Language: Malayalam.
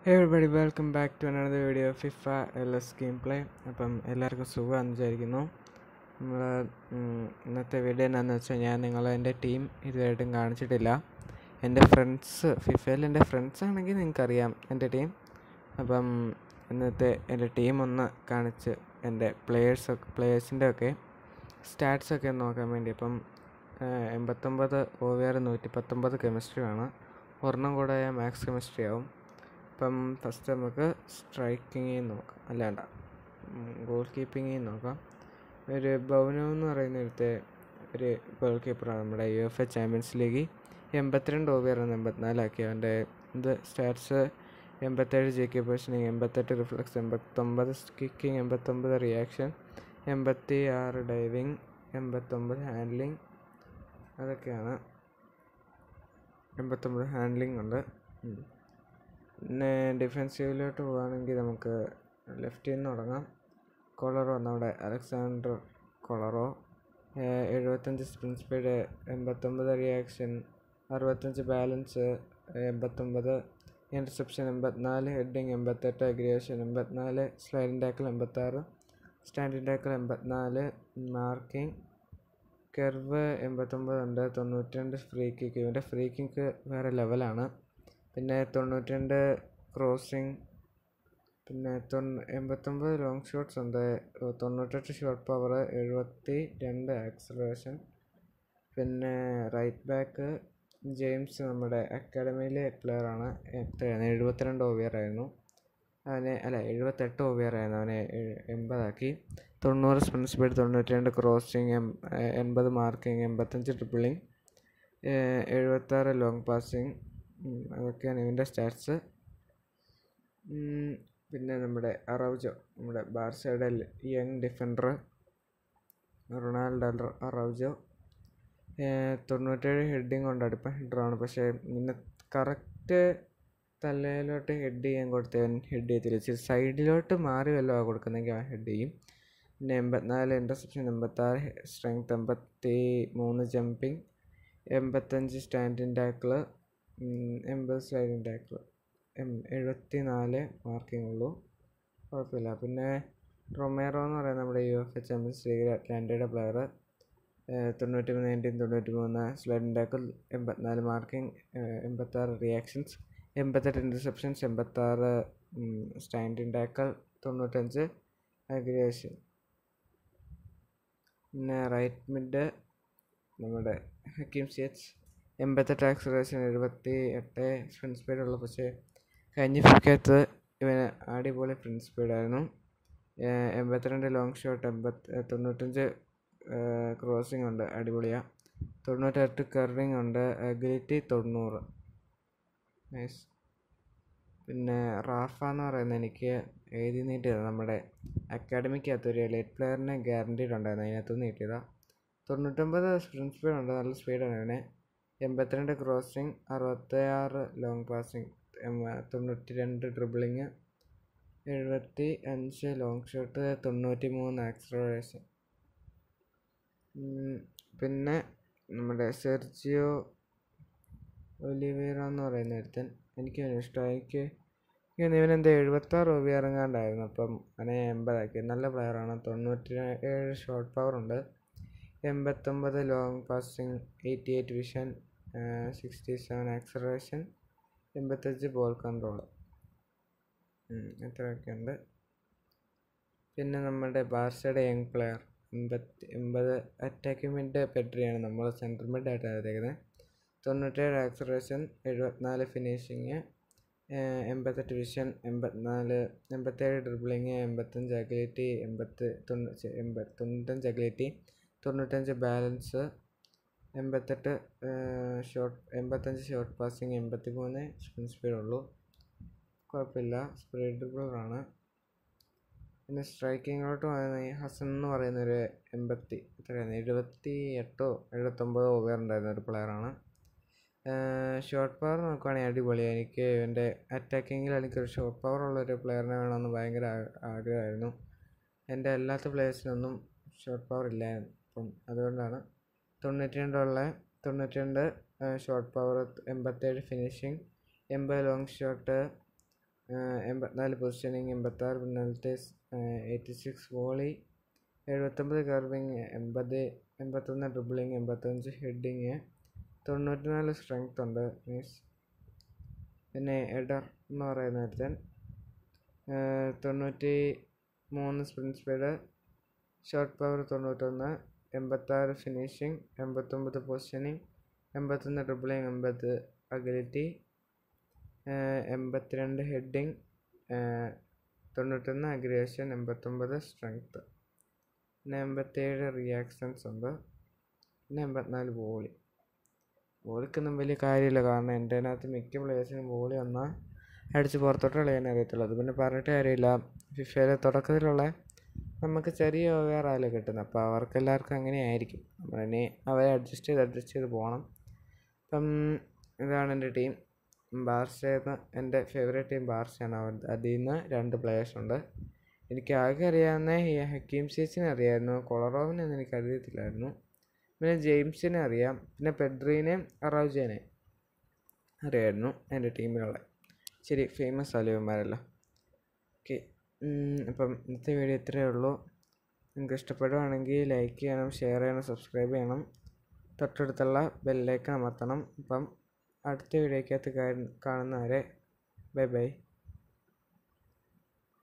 everybody welcome back to another video FIFA L S game play അപ്പം എല്ലാവർക്കും സുഖമാണെന്ന് വിചാരിക്കുന്നു നമ്മൾ ഇന്നത്തെ വീഡിയോ എന്നാന്ന് വെച്ചാൽ ഞാൻ നിങ്ങളെ എൻ്റെ ടീം ഇതുവരെയായിട്ടും കാണിച്ചിട്ടില്ല എൻ്റെ ഫ്രണ്ട്സ് ഫിഫയിൽ എൻ്റെ ഫ്രണ്ട്സ് ആണെങ്കിൽ നിങ്ങൾക്കറിയാം എൻ്റെ ടീം അപ്പം ഇന്നത്തെ എൻ്റെ ടീം ഒന്ന് കാണിച്ച് എൻ്റെ പ്ലേയേഴ്സൊക്കെ പ്ലേയേഴ്സിൻ്റെ ഒക്കെ സ്റ്റാറ്റ്സ് ഒക്കെ ഒന്ന് നോക്കാൻ വേണ്ടി അപ്പം എൺപത്തൊമ്പത് ഒ വി ആർ നൂറ്റി പത്തൊമ്പത് കെമിസ്ട്രിയാണ് ഒരെണ്ണം കൂടെ മാത്സ് കെമിസ്ട്രി ആവും അപ്പം ഫസ്റ്റ് നമുക്ക് സ്ട്രൈക്കിങ്ങിൽ നോക്കാം അല്ലാണ്ട ഗോൾ കീപ്പിങ്ങിൽ നോക്കാം ഒരു ബൗനോ എന്ന് പറയുന്ന ഒരുത്തെ ഒരു ഗോൾ കീപ്പറാണ് നമ്മുടെ U F A champions league എൺപത്തിരണ്ട് ഓവറാണ് എൺപത്തിനാലാക്കി അവൻ്റെ ഇത് സ്റ്റാറ്റ്സ് എൺപത്തേഴ് ജി കെ പൊസിഷനിങ് എൺപത്തെട്ട് റിഫ്ലക്സ് എൺപത്തൊമ്പത് കിക്കിങ് എൺപത്തൊമ്പത് റിയാക്ഷൻ എൺപത്തി ആറ് ഡൈവിങ് എൺപത്തൊമ്പത് ഹാൻഡ്ലിങ് അതൊക്കെയാണ് എൺപത്തൊമ്പത് ഹാൻഡ്ലിംഗ് ഉണ്ട് പിന്നെ ഡിഫെൻസീവിലോട്ട് പോവുകയാണെങ്കിൽ നമുക്ക് ലെഫ്റ്റിൽ നിന്ന് തുടങ്ങാം കൊളറോ നമ്മുടെ അലക്സാണ്ടർ കൊളറോ എഴുപത്തഞ്ച് സ്പിൻ സ്പീഡ് എൺപത്തൊമ്പത് റിയാക്ഷൻ അറുപത്തഞ്ച് ബാലൻസ് എൺപത്തൊമ്പത് ഇൻ്റർസെപ്ഷൻ എൺപത്തിനാല് ഹെഡിങ് എൺപത്തെട്ട് അഗ്രിയേഷൻ എൺപത്തിനാല് സ്ലൈഡിംഗ് ടാക്കിൾ എൺപത്താറ് സ്റ്റാൻഡിംഗ് ടാക്കിൾ എൺപത്തിനാല് മാർക്കിംഗ് കെർവ് എൺപത്തൊമ്പതുണ്ട് തൊണ്ണൂറ്റിരണ്ട് ഫ്രീ കിക്ക് ഇവൻ്റെ ഫ്രീ കിക്ക് വേറെ ലെവലാണ് പിന്നെ തൊണ്ണൂറ്റിരണ്ട് ക്രോസിങ് പിന്നെ തൊണ്ണൂ എൺപത്തൊമ്പത് ലോങ് ഷോട്ട്സ് ഉണ്ട് തൊണ്ണൂറ്റെട്ട് ഷോട്ട് പവർ എഴുപത്തി രണ്ട് ആക്സലറേഷൻ പിന്നെ റൈറ്റ് ബാക്ക് ജെയിംസ് നമ്മുടെ അക്കാഡമിയിലെ പ്ലെയറാണ് എത്രയാണ് എഴുപത്തിരണ്ട് ഓവിയർ ആയിരുന്നു അവനെ അല്ല എഴുപത്തെട്ട് ഓവിയർ ആയിരുന്നു അവനെ എൺപതാക്കി തൊണ്ണൂറ് സ്പിൻ സ്പീഡ് തൊണ്ണൂറ്റി രണ്ട് ക്രോസിങ് എൺപത് മാർക്കിങ് എൺപത്തഞ്ച് ട്രിപ്പിളിങ് എഴുപത്താറ് ലോങ് പാസിങ് അതൊക്കെയാണ് ഇവൻ്റെ സ്റ്റാറ്റ്സ് പിന്നെ നമ്മുടെ അറൗജോ നമ്മുടെ ബാർസയുടെ യങ് ഡിഫൻഡർ റൊണാൾഡോ അറൗജോ തൊണ്ണൂറ്റേഴ് ഹെഡിങ് ഉണ്ട് അടുപ്പം ഹെഡറാണ് പക്ഷേ ഇന്ന് കറക്റ്റ് തലയിലോട്ട് ഹെഡ് ചെയ്യാൻ കൊടുത്തവൻ ഹെഡ് ചെയ്യത്തില്ല ഇച്ചിരി സൈഡിലോട്ട് മാറി വല്ലതും കൊടുക്കുന്നെങ്കിൽ അവൻ ഹെഡ് ചെയ്യും പിന്നെ എൺപത്തിനാല് ഇൻ്റർസെപ്ഷൻ എൺപത്താറ് സ്ട്രെങ്ത് എൺപത്തി മൂന്ന് ജമ്പിങ് എൺപത്തഞ്ച് സ്റ്റാൻഡിങ് ടാക്കിള് എൺപത് സ്ലൈഡിങ് ടാക്കിള് എഴുപത്തി നാല് മാർക്കിംഗ് ഉള്ളൂ കുഴപ്പമില്ല പിന്നെ റൊമേറോ എന്ന് പറയുന്ന നമ്മുടെ U F H champions league അറ്റ്ലാന്റയുടെ പ്ലെയർ തൊണ്ണൂറ്റി മൂന്ന് നയൻറ്റീൻ തൊണ്ണൂറ്റി മൂന്ന് സ്ലൈഡിംഗ് ടാക്കിൾ എൺപത്തിനാല് മാർക്കിംഗ് എൺപത്താറ് റിയാക്ഷൻസ് എൺപത്തെട്ട് ഇൻ്റർസെപ്ഷൻസ് എൺപത്താറ് സ്റ്റാൻഡിങ് ടാക്കിൾ തൊണ്ണൂറ്റഞ്ച് അഗ്രിയേഷൻ പിന്നെ റൈറ്റ് മിഡ് നമ്മുടെ ഹക്കീം സിയച്ച് എൺപത്തെട്ട് ആക്സലറേഷൻ എഴുപത്തി എട്ട് ഫ്രണ്ട് സ്പീഡുള്ള പക്ഷേ കഴിഞ്ഞ ഫിക്കത്ത് ഇവന് അടിപൊളി ഫ്രണ്ട് സ്പീഡായിരുന്നു എൺപത്തിരണ്ട് ലോങ് ഷോട്ട് എൺപത്തി തൊണ്ണൂറ്റഞ്ച് ക്രോസിംഗ് ഉണ്ട് അടിപൊളിയാണ് തൊണ്ണൂറ്റെട്ട് കർവിങ് ഉണ്ട് അഗിലിറ്റി തൊണ്ണൂറ് നൈസ് പിന്നെ റാഫ എന്ന് പറയുന്നത് എനിക്ക് എഴുതി നീട്ടിയത് നമ്മുടെ അക്കാഡമിക്കകത്ത് ഒരു എലൈറ്റ് പ്ലെയറിനെ ഗ്യാരണ്ടീഡ് ഉണ്ടായിരുന്നു അതിനകത്തുനിന്ന് നീട്ടിയതാണ് തൊണ്ണൂറ്റൊമ്പത് സ്പ്രിൻ സ്പീഡ് ഉണ്ട് നല്ല സ്പീഡാണ് അവനെ എൺപത്തിരണ്ട് ക്രോസിങ് അറുപത്തിയാറ് ലോങ് പാസിങ് തൊണ്ണൂറ്റി രണ്ട് ഡ്രിബിളിങ് എഴുപത്തി അഞ്ച് ലോങ് ഷോട്ട് തൊണ്ണൂറ്റി മൂന്ന് ആക്സലറേഷൻ പിന്നെ നമ്മുടെ സെർജിയോ ഒലിവേറ എന്ന് പറയുന്ന ഒരുത്തൻ എനിക്ക് ഇഷ്ടമായി എനിക്ക് ഇവനെന്താ എഴുപത്താറ് രൂപ ഇറങ്ങാണ്ടായിരുന്നു അപ്പം അവനെ എൺപതാക്കി നല്ല പ്ലെയറാണ് തൊണ്ണൂറ്റി ഏഴ് ഷോട്ട് പവർ ഉണ്ട് എൺപത്തൊമ്പത് long passing eighty eight vision sixty seven acceleration എൺപത്തഞ്ച് ബോൾ കൺട്രോൾ ഇത്രയൊക്കെ ഉണ്ട് പിന്നെ നമ്മുടെ ബാർസയുടെ യങ് പ്ലെയർ എൺപത്തി എൺപത് അറ്റാക്കിംഗ് മിഡ് പെട്രിയാണ് നമ്മൾ സെൻട്രൽ മിഡ് ആയിട്ടാണ് എടുത്തേക്കുന്നത് തൊണ്ണൂറ്റേഴ് ആക്സലറേഷൻ എഴുപത്തിനാല് ഫിനിഷിങ് എൺപത്തെട്ട് വിഷൻ എൺപത്തിനാല് എൺപത്തേഴ് ഡ്രിബിളിങ് എൺപത്തഞ്ച് അഗിലിറ്റി എൺപത്ത് തൊണ്ണൂറ്റി എൺപത് തൊണ്ണൂറ്റഞ്ച് അഗിലിറ്റി തൊണ്ണൂറ്റഞ്ച് ബാലൻസ് എൺപത്തെട്ട് ഷോട്ട് എൺപത്തഞ്ച് ഷോട്ട് പാസിങ് എൺപത്തി മൂന്ന് സ്പിൻ സ്പീഡുള്ളൂ കുഴപ്പമില്ല സ്പീഡ് ഡ്രിബിളറാണ് പിന്നെ സ്ട്രൈക്കിങ്ങിലോട്ട് പറയുന്നത് ഹസൻ എന്ന് പറയുന്ന ഒരു എൺപത്തി എത്രയാണ് എഴുപത്തി എട്ടോ എഴുപത്തൊമ്പതോ ഓവർ ഉണ്ടായിരുന്ന ഒരു പ്ലെയറാണ് ഷോർട്ട് പവർ നോക്കുവാണെങ്കിൽ അടിപൊളിയാണ് എനിക്ക് എൻ്റെ അറ്റാക്കിങ്ങിൽ എനിക്കൊരു ഷോർട്ട് പവർ ഉള്ള ഒരു പ്ലെയറിനെ വേണമെന്ന് ഭയങ്കര ആഗ്രഹമായിരുന്നു എൻ്റെ അല്ലാത്ത പ്ലേയേഴ്സിനൊന്നും ഷോർട്ട് പവർ ഇല്ലായിരുന്നു അപ്പം അതുകൊണ്ടാണ് തൊണ്ണൂറ്റി രണ്ടുള്ള തൊണ്ണൂറ്റി രണ്ട് ഷോർട്ട് പവർ എൺപത്തേഴ് ഫിനിഷിങ് എൺപത് ലോങ് ഷോട്ട് എൺപത്തിനാല് പൊസിഷനിങ് എൺപത്താറ് പെനാൽറ്റീസ് എയ്റ്റി സിക്സ് വോളി എഴുപത്തൊമ്പത് കർവിങ് എൺപത് എൺപത്തൊന്ന് ഡ്രിബിളിങ് എൺപത്തഞ്ച് ഹെഡിങ് തൊണ്ണൂറ്റിനാല് സ്ട്രെങ്ത് ഉണ്ട് മീൻസ് പിന്നെ എഡർ എന്ന് പറയുന്ന ഒരുത്തൻ തൊണ്ണൂറ്റി മൂന്ന് സ്പ്രിൻറ്റ് സ്പീഡ് ഷോട്ട് പവർ തൊണ്ണൂറ്റൊന്ന് എൺപത്താറ് ഫിനിഷിങ് എൺപത്തൊമ്പത് പൊസിഷനിങ് എൺപത്തൊന്ന് ഡ്രിബിളിങ് എൺപത് അഗിലിറ്റി എൺപത്തിരണ്ട് ഹെഡിങ് തൊണ്ണൂറ്റൊന്ന് അഗ്രേഷൻ എൺപത്തൊമ്പത് സ്ട്രെങ്ത് പിന്നെ എൺപത്തേഴ് റിയാക്ഷൻസ് ഉണ്ട് പിന്നെ എൺപത്തിനാല് ബോളി ബോളിക്കൊന്നും വലിയ കാര്യമില്ല കാരണം എൻ്റെ അതിനകത്ത് മിക്ക പ്ലേയേഴ്സിനും ബോളി വന്നാൽ അടിച്ച് പുറത്തോട്ട് കളയാൻ അറിയത്തുള്ളൂ അത് പിന്നെ പറഞ്ഞിട്ട് കാര്യമില്ല ഫിഫയിലെ തുടക്കത്തിലുള്ള നമുക്ക് ചെറിയ ഓവറായാലും കിട്ടുന്നത് അപ്പോൾ അവർക്കെല്ലാവർക്കും അങ്ങനെയായിരിക്കും നമ്മളിനി അവരെ അഡ്ജസ്റ്റ് ചെയ്ത് അഡ്ജസ്റ്റ് ചെയ്ത് പോകണം അപ്പം ഇതാണ് എൻ്റെ ടീം ബാർസയെന്ന് എൻ്റെ ഫേവറേറ്റ് ടീം ബാർസയാണ് അവർ അതിൽ നിന്ന് രണ്ട് പ്ലേയേഴ്സ് ഉണ്ട് എനിക്ക് ആകെ അറിയാവുന്ന ഈ ഹക്കീം ചേച്ചിനെ അറിയായിരുന്നു കൊളറോവിനൊന്നും എനിക്ക് അറിയത്തില്ലായിരുന്നു പിന്നെ ജെയിംസിനെ അറിയാം പിന്നെ പെഡ്രീനെയും അറൗജേനെയും അറിയായിരുന്നു എൻ്റെ ടീമിലുള്ള ശരി ഫേമസ് അലിവന്മാരല്ലോ ഓക്കെ അപ്പം ഇന്നത്തെ വീഡിയോ ഇത്രയേ ഉള്ളൂ നിങ്ങൾക്ക് ഇഷ്ടപ്പെടുവാണെങ്കിൽ ലൈക്ക് ചെയ്യണം ഷെയർ ചെയ്യണം സബ്സ്ക്രൈബ് ചെയ്യണം തൊട്ടടുത്തുള്ള ബെല്ലേക്ക് അമർത്തണം അപ്പം അടുത്ത വീഡിയോക്കകത്ത് കാണുന്നവരെ ബൈ ബൈ